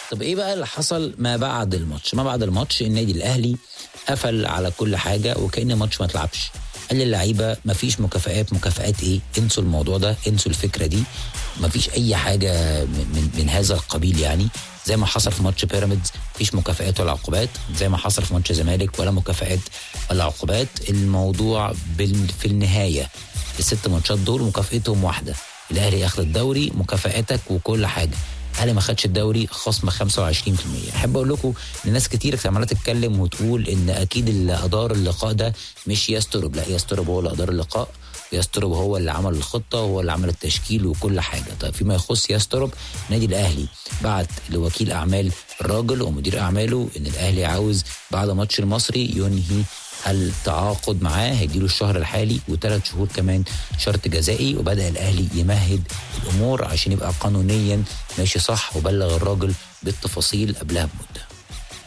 طب ايه بقى اللي حصل ما بعد الماتش ما بعد الماتش النادي الاهلي قفل على كل حاجه وكان الماتش ما اتلعبش قال للعيبه مفيش مكافآت مكافآت ايه انسوا الموضوع ده انسوا الفكره دي مفيش اي حاجه من, من هذا القبيل يعني زي ما حصل في ماتش بيراميدز مفيش مكافآت ولا عقوبات زي ما حصل في ماتش زمالك ولا مكافآت ولا عقوبات الموضوع بال في النهايه الست ماتشات دول مكافئتهم واحده الاهلي ياخد الدوري مكافاتك وكل حاجه الاهلي ما خدش الدوري خصم 25% احب اقول لكم ان ناس كتير عماله تتكلم وتقول ان اكيد اللي ادار اللقاء ده مش يسترب لا يسترب هو اللي ادار اللقاء يسترب هو اللي عمل الخطه وهو اللي عمل التشكيل وكل حاجه طيب فيما يخص يسترب النادي الاهلي بعت لوكيل اعمال الراجل ومدير اعماله ان الاهلي عاوز بعد ماتش المصري ينهي التعاقد معاه هيديله الشهر الحالي وثلاث شهور كمان شرط جزائي وبدا الاهلي يمهد الامور عشان يبقى قانونيا ماشي صح وبلغ الراجل بالتفاصيل قبلها بمده